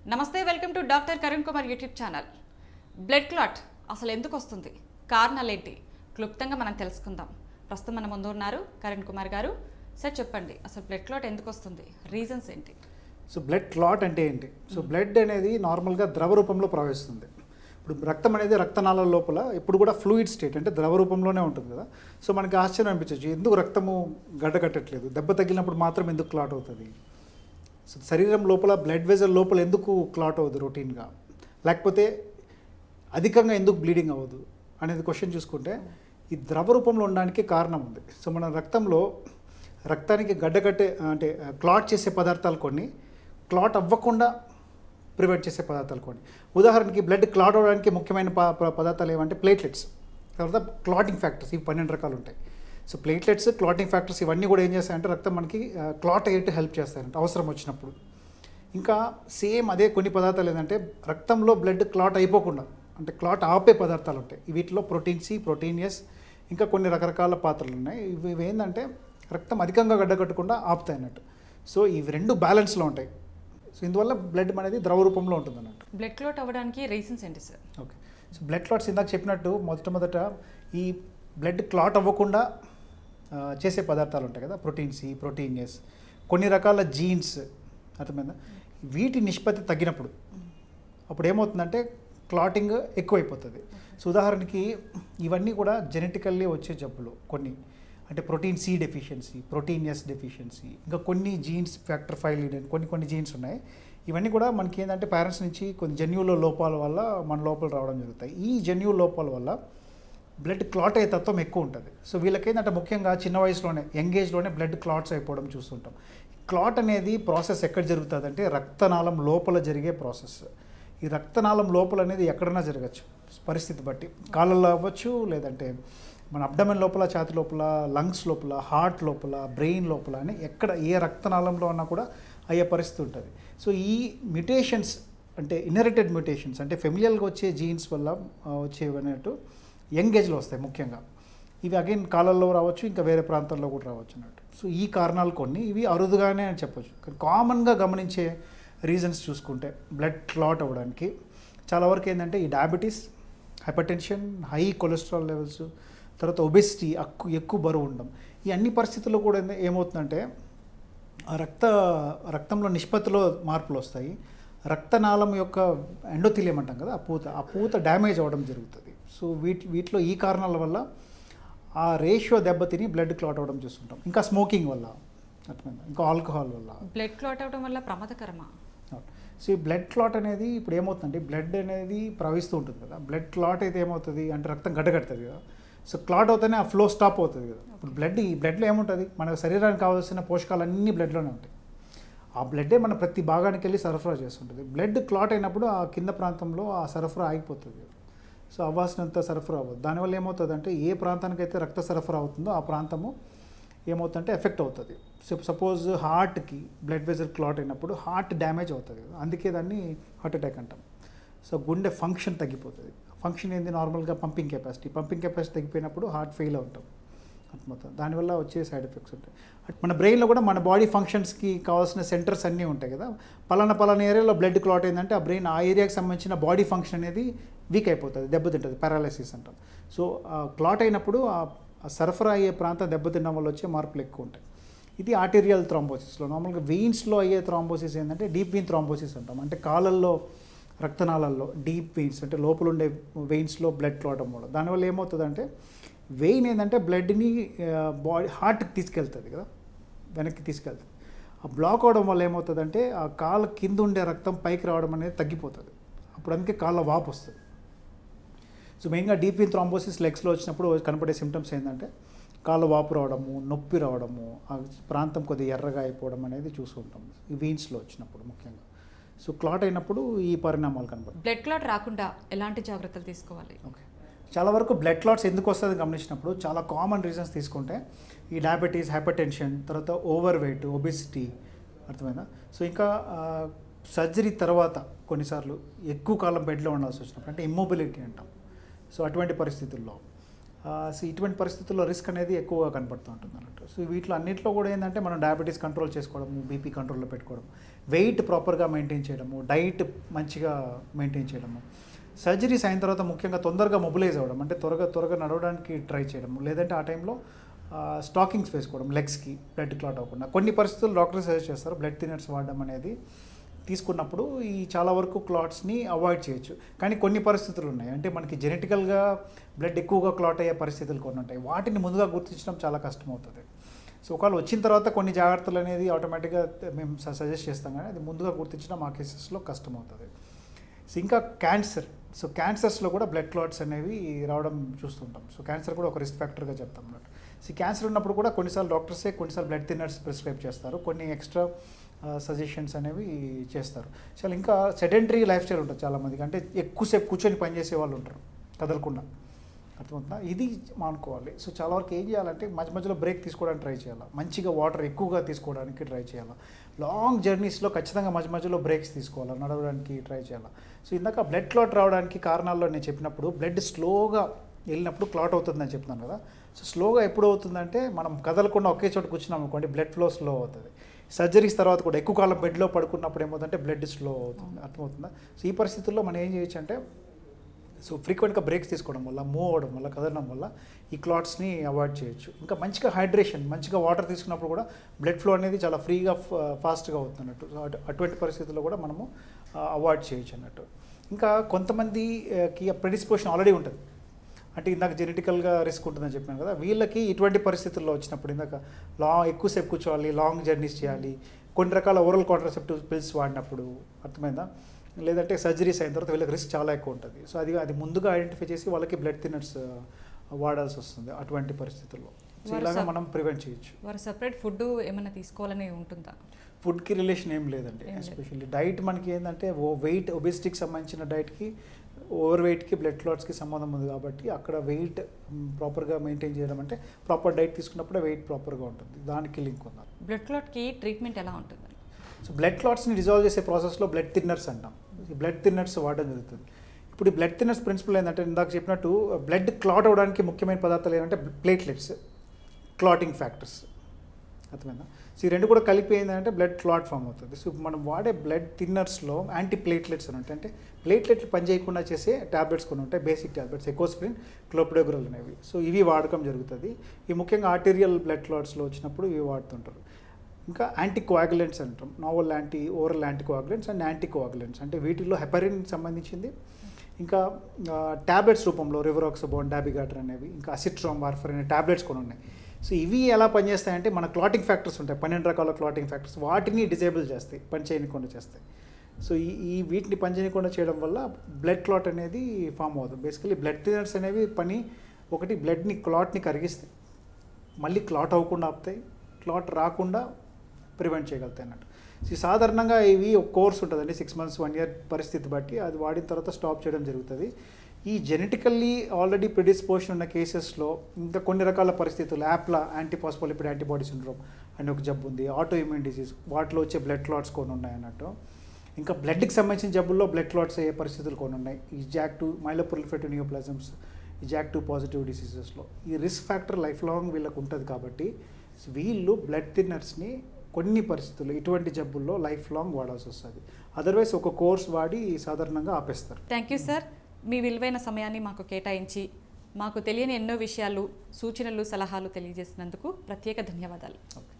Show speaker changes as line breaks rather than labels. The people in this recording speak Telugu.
నమస్తే welcome to doctor Karun Kumar YouTube channel blood clot అసలు ఎందుకు వస్తుంది కారణాలు ఏంటి క్లుప్తంగా మనం తెలుసుకుందాం ప్రస్తుతం మన ముందు ఉన్నారు కరుణ్ కుమార్ గారు సార్ చెప్పండి అసలు బ్లడ్ క్లాట్ ఎందుకు వస్తుంది రీజన్స్ ఏంటి
సో బ్లడ్ క్లాట్ అంటే ఏంటి సో బ్లడ్ అనేది నార్మల్గా ద్రవ రూపంలో ప్రవహిస్తుంది ఇప్పుడు రక్తం అనేది రక్తనాళాల లోపల ఎప్పుడు కూడా ఫ్లూయిడ్ స్టేట్ అంటే ద్రవ రూపంలోనే ఉంటుంది కదా సో మనకి ఆశ్చర్యం అనిపించవచ్చు ఎందుకు రక్తము గడ్డకట్టట్లేదు దెబ్బ తగిలినప్పుడు మాత్రం ఎందుకు క్లాట్ అవుతుంది సో శరీరం లోపల బ్లడ్ వెజల్ లోపల ఎందుకు క్లాట్ అవ్వదు రొటీన్గా లేకపోతే అధికంగా ఎందుకు బ్లీడింగ్ అవ్వదు అనేది క్వశ్చన్ చూసుకుంటే ఈ ద్రవ రూపంలో ఉండడానికి కారణం ఉంది సో మన రక్తంలో రక్తానికి గడ్డకట్టే అంటే క్లాట్ చేసే పదార్థాలు కొన్ని క్లాట్ అవ్వకుండా ప్రివెంట్ చేసే పదార్థాలు కొన్ని ఉదాహరణకి బ్లడ్ క్లాట్ అవ్వడానికి ముఖ్యమైన ప- ప- పదార్థాలు ఏమంటే ప్లేట్లెట్స్ తర్వాత క్లాటింగ్ ఫ్యాక్టర్స్ ఇవి పన్నెండు రకాలు ఉంటాయి సో ప్లేట్లెట్స్ క్లాటింగ్ ఫ్యాక్టర్స్ ఇవన్నీ కూడా ఏం చేస్తాయంటే రక్తం మనకి క్లాట్ అయ్యేట్టు హెల్ప్ చేస్తాయంట అవసరం వచ్చినప్పుడు ఇంకా సేమ్ అదే కొన్ని పదార్థాలు ఏంటంటే రక్తంలో బ్లడ్ క్లాట్ అయిపోకుండా అంటే క్లాట్ ఆపే పదార్థాలు ఉంటాయి వీటిలో ప్రోటీన్ సి ప్రోటీన్ ఎస్ ఇంకా కొన్ని రకరకాల పాత్రలు ఉన్నాయి ఇవి ఇవి ఏంటంటే రక్తం అధికంగా గడ్డకట్టకుండా ఆపుతాయి అన్నట్టు సో ఇవి రెండు బ్యాలెన్స్లో ఉంటాయి సో ఇందువల్ల బ్లడ్ అనేది ద్రవ రూపంలో ఉంటుంది అన్నట్టు
బ్లడ్ క్లాట్ అవ్వడానికి రీజన్స్ ఏంటి sir
okay so blood clots ఇందాక చెప్పినట్టు మొదట మొదట ఈ బ్లడ్ క్లాట్ అవ్వకుండా ఆ, చేసే పదార్థాలు ఉంటాయి కదా ప్రోటీన్ సి ప్రోటీన్ ఎస్ కొన్ని రకాల జీన్స్ అర్థమైందా వీటి నిష్పత్తి తగ్గినప్పుడు అప్పుడు ఏమవుతుందంటే క్లాటింగ్ ఎక్కువైపోతుంది సో ఉదాహరణకి ఇవన్నీ కూడా జెనెటికల్లీ వచ్చే జబ్బులు కొన్ని అంటే protein C deficiency protein S deficiency ఇంకా కొన్ని జీన్స్ ఫ్యాక్టర్ ఫైవ్ లీడర్ కొన్ని కొన్ని జీన్స్ ఉన్నాయి ఇవన్నీ కూడా మనకి ఏంటంటే పేరెంట్స్ నుంచి కొన్ని జన్యువుల లోపాల వల్ల మన లోపల రావడం జరుగుతాయి ఈ జన్యువు లోపాల వల్ల బ్లడ్ క్లాట్ అయ్యే తత్వం ఎక్కువ ఉంటుంది సో వీళ్ళకి ఏంటంటే ముఖ్యంగా చిన్న వయసులోనే యంగ్ ఏజ్లోనే బ్లడ్ క్లాట్స్ అయిపోవడం చూస్తుంటాం క్లాట్ అనేది ప్రాసెస్ ఎక్కడ జరుగుతుంది అంటే రక్తనాళం లోపల జరిగే ప్రాసెస్ ఈ రక్తనాళం లోపల అనేది ఎక్కడైనా జరగచ్చు పరిస్థితి బట్టి కాళ్ళల్లో అవ్వచ్చు లేదంటే మన అబ్డమెన్ లోపల ఛాతి లోపల లంగ్స్ లోపల హార్ట్ లోపల బ్రెయిన్ లోపల అని ఎక్కడ ఏ రక్తనాళంలో ఉన్నా కూడా అయ్యే పరిస్థితి ఉంటుంది సో ఈ మ్యుటేషన్స్ అంటే ఇన్హెరిటెడ్ మ్యుటేషన్స్ అంటే ఫెమిలియల్గా వచ్చే జీన్స్ వల్ల ఆ, వచ్చేవి అన్నట్టు యంగ్ ఏజ్లో వస్తాయి ముఖ్యంగా ఇవి అగైన్ కాలంలో రావచ్చు ఇంకా వేరే ప్రాంతాల్లో కూడా రావచ్చు అన్నట్టు సో ఈ కారణాలు కొన్ని ఇవి అరుదుగానే అని చెప్పొచ్చు కానీ కామన్గా గమనించే రీజన్స్ చూసుకుంటే బ్లడ్ క్లాట్ అవ్వడానికి చాలా వరకు ఏంటంటే ఈ diabetes hypertension high cholesterol levels తర్వాత ఒబెసిటీ అక్కు ఎక్కువ బరువు ఉండడం ఈ అన్ని పరిస్థితుల్లో కూడా ఏంది- ఏమవుతుందంటే ఆ రక్త రక్తంలో నిష్పత్తిలో మార్పులు వస్తాయి రక్తనాళం యొక్క ఎండోథిలియం అంటాం కదా ఆ పూత ఆ పూత డ్యామేజ్ అవ్వడం జరుగుతుంది సో వీటి వీటిలో ఈ కారణాల వల్ల ఆ రేషియో దెబ్బతిని బ్లడ్ క్లాట్ అవ్వడం చూస్తుంటాం ఇంకా స్మోకింగ్ వల్ల అర్థమైందా ఇంకా ఆల్కహాల్ వల్ల
బ్లడ్ క్లాట్ అవ్వడం వల్ల ప్రమాదకరమా
సో ఈ బ్లడ్ క్లాట్ అనేది ఇప్పుడు ఏమవుతుందంటే బ్లడ్ అనేది ప్రవహిస్తూ ఉంటుంది కదా బ్లడ్ క్లాట్ అయితే ఏమవుతుంది అంటే రక్తం గడ్డగడుతుంది కదా సో క్లాట్ అవుతేనే ఆ ఫ్లో స్టాప్ అవుతుంది కదా ఇప్పుడు బ్లడ్ ఈ బ్లడ్లో ఏముంటుంది మన శరీరానికి కావాల్సిన పోషకాలు అన్నీ బ్లడ్లోనే ఉంటాయి ఆ బ్లడ్డే మన ప్రతి భాగానికి వెళ్ళి సరఫరా చేస్తుంటుంది బ్లడ్ క్లాట్ అయినప్పుడు ఆ కింద ప్రాంతంలో ఆ సరఫరా ఆగిపోతుంది సో అవ్వాల్సినంత సరఫరా అవ్వదు దానివల్ల ఏమవుతుంది అంటే ఏ ప్రాంతానికైతే రక్త సరఫరా అవుతుందో ఆ ప్రాంతము ఏమవుతుందంటే ఎఫెక్ట్ అవుతుంది సో సపోజ్ హార్ట్కి బ్లడ్ వెజల్ క్లాట్ అయినప్పుడు హార్ట్ డ్యామేజ్ అవుతుంది కదా అందుకే దాన్ని హార్ట్ అటాక్ అంటాం సో గుండె ఫంక్షన్ తగ్గిపోతుంది ఫంక్షన్ ఏంది నార్మల్గా పంపింగ్ కెపాసిటీ పంపింగ్ కెపాసిటీ తగ్గిపోయినప్పుడు హార్ట్ ఫెయిల్ అవుతాం అర్థమవుతుంది దానివల్ల వచ్చే సైడ్ ఎఫెక్ట్స్ ఉంటాయి అట్ మన బ్రెయిన్లో కూడా మన బాడీ ఫంక్షన్స్కి కావాల్సిన సెంటర్స్ అన్నీ ఉంటాయి కదా పలానా పలానా ఏరియాలో బ్లడ్ క్లాట్ అయిందంటే ఆ బ్రెయిన్ ఆ ఏరియాకి సంబంధించిన బాడీ ఫంక్షన్ అనేది వీక్ అయిపోతుంది దెబ్బతింటుంది పారాలసిస్ అంటాం సో క్లాట్ అయినప్పుడు ఆ ఆ సరఫరా అయ్యే ప్రాంతం దెబ్బతినడం వల్ల వచ్చే మార్పులు ఎక్కువ ఉంటాయి ఇది ఆర్టీరియల్ థ్రాంబోసిస్లో నార్మల్గా వెయిన్స్లో అయ్యే థ్రాంబోసిస్ ఏంటంటే డీప్ వెయిన్ థ్రాంబోసిస్ అంటాం అంటే కాళ్ళల్లో రక్తనాళాల్లో డీప్ వెయిన్స్ అంటే లోపల ఉండే వెయిన్స్లో బ్లడ్ క్లాట్ అవ్వడం దానివల్ల ఏమవుతుందంటే వెయిన్ ఏంటంటే బ్లడ్ని బాడీ హార్ట్కి తీసుకెళ్తుంది కదా వెనక్కి తీసుకెళ్తుంది ఆ బ్లాక్ అవడం వల్ల ఏమవుతుందంటే ఆ కాళ్ళ కింద ఉండే రక్తం పైకి రావడం అనేది తగ్గిపోతుంది అప్పుడు అందుకే కాళ్ళ వాపు వస్తుంది సో మెయిన్గా డీప్ వెయిన్ థ్రాంబోసిస్ లెగ్స్లో వచ్చినప్పుడు కనపడే సిమ్టమ్స్ ఏంటంటే కాళ్ళ వాపు రావడము నొప్పి రావడము ఆ ప్రాంతం కొద్దిగా ఎర్రగా అయిపోవడం అనేది చూస్తుంటాం ఈ వెయిన్స్లో వచ్చినప్పుడు ముఖ్యంగా సో క్లాట్ అయినప్పుడు ఈ పరిణామాలు కనపడతాయి
బ్లడ్ క్లాట్ రాకుండా ఎలాంటి జాగ్రత్తలు తీసుకోవాలి
ఓకే చాలా వరకు బ్లడ్ క్లాట్స్ ఎందుకు వస్తుంది గమనించినప్పుడు చాలా కామన్ రీజన్స్ తీసుకుంటే ఈ డయాబెటీస్ హైపర్ టెన్షన్ తర్వాత ఓవర్ వెయిట్ ఒబిసిటీ అర్థమైందా సో ఇంకా సర్జరీ తర్వాత కొన్నిసార్లు ఎక్కువ కాలం బెడ్లో ఉండాల్సి వచ్చినప్పుడు అంటే ఇమ్మొబిలిటీ అంటాం సో అటువంటి పరిస్థితుల్లో సో ఇటువంటి పరిస్థితుల్లో రిస్క్ అనేది ఎక్కువగా కనపడుతూ ఉంటుంది అన్నట్టు సో వీటిలో అన్నింటిలో కూడా ఏంటంటే మనం డయాబెటీస్ కంట్రోల్ చేసుకోవడము బీపీ కంట్రోల్లో పెట్టుకోవడం వెయిట్ ప్రాపర్గా మెయింటైన్ చేయడము డైట్ మంచిగా మెయింటైన్ చేయడము సర్జరీస్ అయిన తర్వాత ముఖ్యంగా తొందరగా మొబిలైజ్ అవ్వడం అంటే త్వరగా త్వరగా నడవడానికి ట్రై చేయడం లేదంటే ఆ టైంలో స్టాకింగ్స్ వేసుకోవడం లెగ్స్కి బ్లడ్ క్లాట్ అవ్వకుండా కొన్ని పరిస్థితుల్లో డాక్టర్ సజెస్ట్ చేస్తారు బ్లడ్ థిన్నర్స్ వాడడం అనేది తీసుకున్నప్పుడు ఈ చాలా వరకు క్లాట్స్ని అవాయిడ్ చేయొచ్చు కానీ కొన్ని పరిస్థితులు ఉన్నాయి అంటే మనకి జెనెటికల్గా బ్లడ్ ఎక్కువగా క్లాట్ అయ్యే పరిస్థితులు కొన్ని ఉంటాయి వాటిని ముందుగా గుర్తించడం చాలా కష్టం అవుతుంది సో ఒకవేళ వచ్చిన తర్వాత కొన్ని జాగ్రత్తలు అనేది ఆటోమేటిక్గా మేము సజెస్ట్ చేస్తాం కానీ అది ముందుగా గుర్తించడం ఆ కేసెస్లో కష్టం అవుతుంది సో ఇంకా క్యాన్సర్ సో క్యాన్సర్స్లో కూడా బ్లడ్ క్లాట్స్ అనేవి రావడం చూస్తుంటాం సో క్యాన్సర్ కూడా ఒక రిస్క్ ఫ్యాక్టర్గా చెప్తాం అన్నట్టు సో క్యాన్సర్ ఉన్నప్పుడు కూడా కొన్నిసార్లు డాక్టర్సే కొన్నిసార్లు బ్లడ్ థిన్నర్స్ ప్రిస్క్రైబ్ చేస్తారు కొన్ని ఎక్స్ట్రా సజెషన్స్ అనేవి చేస్తారు చాలా ఇంకా సెడెంటరీ లైఫ్ స్టైల్ ఉంటుంది చాలామందికి అంటే ఎక్కువసేపు కూర్చొని పనిచేసే వాళ్ళు ఉంటారు కదలకుండా అర్థమవుతుందా ఇది మానుకోవాలి సో చాలా వరకు ఏం చేయాలంటే మధ్య మధ్యలో బ్రేక్ తీసుకోవడానికి ట్రై చేయాలి మంచిగా వాటర్ ఎక్కువగా తీసుకోవడానికి ట్రై చేయాలి లాంగ్ జర్నీస్లో ఖచ్చితంగా మధ్య మధ్యలో బ్రేక్స్ తీసుకోవాలి నడవడానికి ట్రై చేయాలి సో ఇందాక బ్లడ్ క్లాట్ రావడానికి కారణాల్లో నేను చెప్పినప్పుడు బ్లడ్ స్లోగా వెళ్ళినప్పుడు క్లాట్ అవుతుందని చెప్తున్నాను కదా సో స్లోగా ఎప్పుడు అవుతుందంటే మనం కదలకుండా ఒకే చోట కూర్చున్నాం అనుకోండి బ్లడ్ ఫ్లో స్లో అవుతుంది సర్జరీస్ తర్వాత కూడా ఎక్కువ కాలం బెడ్లో పడుకున్నప్పుడు ఏమవుతుందంటే బ్లడ్ స్లో అవుతుంది అర్థమవుతుందా సో ఈ పరిస్థితుల్లో మనం ఏం చేయొచ్చు అంటే సో ఫ్రీక్వెంట్గా బ్రేక్స్ తీసుకోవడం వల్ల మూవ్ అవ్వడం వల్ల కదలడం వల్ల ఈ క్లాట్స్ని అవాయిడ్ చేయొచ్చు ఇంకా మంచిగా హైడ్రేషన్ మంచిగా వాటర్ తీసుకున్నప్పుడు కూడా బ్లడ్ ఫ్లో అనేది చాలా ఫ్రీగా ఫాస్ట్గా అవుతుంది అన్నట్టు సో అటు- అటువంటి పరిస్థితుల్లో కూడా మనము అవాయిడ్ చేయొచ్చు అన్నట్టు ఇంకా కొంతమందికి ప్రెడిస్పోషన్ ఆల్రెడీ ఉంటుంది అంటే ఇందాక జెనెటికల్గా రిస్క్ ఉంటుందని చెప్పాను కదా వీళ్ళకి ఇటువంటి పరిస్థితుల్లో వచ్చినప్పుడు ఇందాక లాంగ్ ఎక్కువసేపు కూర్చోవాలి లాంగ్ జర్నీస్ చేయాలి కొన్ని రకాల ఓరల్ కాంట్రసెప్టివ్ పిల్స్ వాడినప్పుడు అర్థమైందా లేదంటే సర్జరీస్ అయిన తర్వాత వీళ్ళకి రిస్క్ చాలా ఎక్కువ ఉంటుంది సో అది అది ముందుగా ఐడెంటిఫై చేసి వాళ్ళకి బ్లడ్ థిన్నర్స్ వాడాల్సి వస్తుంది అటువంటి పరిస్థితుల్లో సో
వారు
ఇలాగా
సప్-
మనం ప్రివెంట్ చేయొచ్చు
వారు సపరేట్ ఫుడ్ ఏమైనా తీసుకోవాలని ఉంటుందా
ఫుడ్కి రిలేషన్ ఏం లేదండి
ఏం లేదు.
ఎస్పెషల్లీ డైట్ మనకి ఏంటంటే ఓ వెయిట్ ఒబెసిటీకి సంబంధించిన డైట్కి ఓవర్ వెయిట్కి బ్లడ్ క్లాట్స్కి సంబంధం ఉంది కాబట్టి అక్కడ వెయిట్ ప్రాపర్గా మెయింటైన్ చేయడం అంటే ప్రాపర్ డైట్ తీసుకున్నప్పుడే వెయిట్ ప్రాపర్గా ఉంటుంది దానికి లింక్ ఉంది
బ్లడ్ క్లాట్కి ట్రీట్మెంట్ ఎలా ఉంటుంది
సో బ్లడ్ క్లాట్స్ని రిజాల్వ్ చేసే ప్రాసెస్లో బ్లడ్ థిన్నర్స్ అంటాం ఈ బ్లడ్ థిన్నర్స్ వాడడం జరుగుతుంది ఇప్పుడు ఈ బ్లడ్ థిన్నర్స్ ప్రిన్సిపల్ ఏంటంటే ఇందాక చెప్పినట్టు బ్లడ్ క్లాట్ అవడానికి ముఖ్యమైన పదార్థాలు ఏంటంటే ప్లేట్లెట్స్ క్లాటింగ్ ఫ్యాక్టర్స్ అర్థమైందా సో ఈ రెండు కూడా కలిపి ఏంటంటే బ్లడ్ క్లాట్ ఫామ్ అవుతుంది సో మనం వాడే బ్లడ్ థిన్నర్స్లో యాంటీ ప్లేట్లెట్స్ అని ఉంటాయి అంటే ప్లేట్లెట్లు పనిచేయకుండా చేసే ట్యాబ్లెట్స్ కొన్ని ఉంటాయి బేసిక్ ట్యాబ్లెట్స్ ఎకోస్ప్రిన్ క్లోపిడోగ్రల్ అనేవి సో ఇవి వాడకం జరుగుతుంది ఈ ముఖ్యంగా ఆర్టీరియల్ బ్లడ్ క్లాట్స్లో వచ్చినప్పుడు ఇవి వాడుతుంటారు ఇంకా యాంటీ కోయాగులెంట్స్ అంటాం novel anti oral anti coagulants and anti coagulants అంటే వీటిల్లో హెపరిన్ సంబంధించింది ఇంకా ట్యాబ్లెట్స్ రూపంలో రివరాక్సబోన్ డాబిగాటర్ అనేవి ఇంకా అసిట్రామ్ వార్ఫర్ అనే ట్యాబ్లెట్స్ కూడా ఉన్నాయి సో ఇవి ఎలా పనిచేస్తాయంటే మన క్లాటింగ్ ఫ్యాక్టర్స్ ఉంటాయి పన్నెండు రకాల క్లాటింగ్ ఫ్యాక్టర్స్ వాటిని డిజేబుల్ చేస్తాయి పని చేయకుండా చేస్తాయి సో ఈ ఈ వీటిని పని చేయకుండా చేయడం వల్ల బ్లడ్ క్లాట్ అనేది ఫామ్ అవుతుంది బేసికలీ బ్లడ్ థినర్స్ అనేవి పని ఒకటి బ్లడ్ని క్లాట్ని కరిగిస్తాయి మళ్ళీ క్లాట్ అవ్వకుండా ఆపుతాయి క్లాట్ రాకుండా ప్రివెంట్ చేయగలుగుతాయి అన్నట్టు సో సాధారణంగా ఇవి ఒక కోర్స్ ఉంటుందండి సిక్స్ మంత్స్ వన్ ఇయర్ పరిస్థితి బట్టి అది వాడిన తర్వాత స్టాప్ చేయడం జరుగుతుంది ఈ జెనెటికల్లీ ఆల్రెడీ ప్రిడిస్పోషన్ ఉన్న కేసెస్లో ఇంకా కొన్ని రకాల పరిస్థితులు యాప్లా యాంటీపాస్పోలిపిడ్ యాంటీబాడీ సిండ్రోమ్ అని ఒక జబ్బు ఉంది ఆటో ఇమ్యూన్ డిసీజ్ వాటిలో వచ్చే బ్లడ్ క్లాట్స్ కొన్ని ఉన్నాయి అన్నట్టు ఇంకా బ్లడ్కి సంబంధించిన జబ్బుల్లో బ్లడ్ క్లాట్స్ అయ్యే పరిస్థితులు కొన్ని ఉన్నాయి ఈ జాక్ టు మైలోప్రొలిఫెటివ్ నియోప్లాజమ్స్ ఈ జాక్ టు పాజిటివ్ డిసీజెస్లో ఈ రిస్క్ ఫ్యాక్టర్ లైఫ్ లాంగ్ వీళ్ళకు ఉంటుంది కాబట్టి వీళ్ళు బ్లడ్ థిన్నర్స్ని కొన్ని పరిస్థితుల్లో ఇటువంటి జబ్బుల్లో లైఫ్ లాంగ్ వాడాల్సి వస్తుంది అదర్వైజ్ ఒక కోర్స్ వాడి సాధారణంగా ఆపేస్తారు
థ్యాంక్ యూ సార్ మీ విలువైన సమయాన్ని మాకు కేటాయించి మాకు తెలియని ఎన్నో విషయాలు సూచనలు సలహాలు తెలియజేసినందుకు ప్రత్యేక ధన్యవాదాలు
ఓకే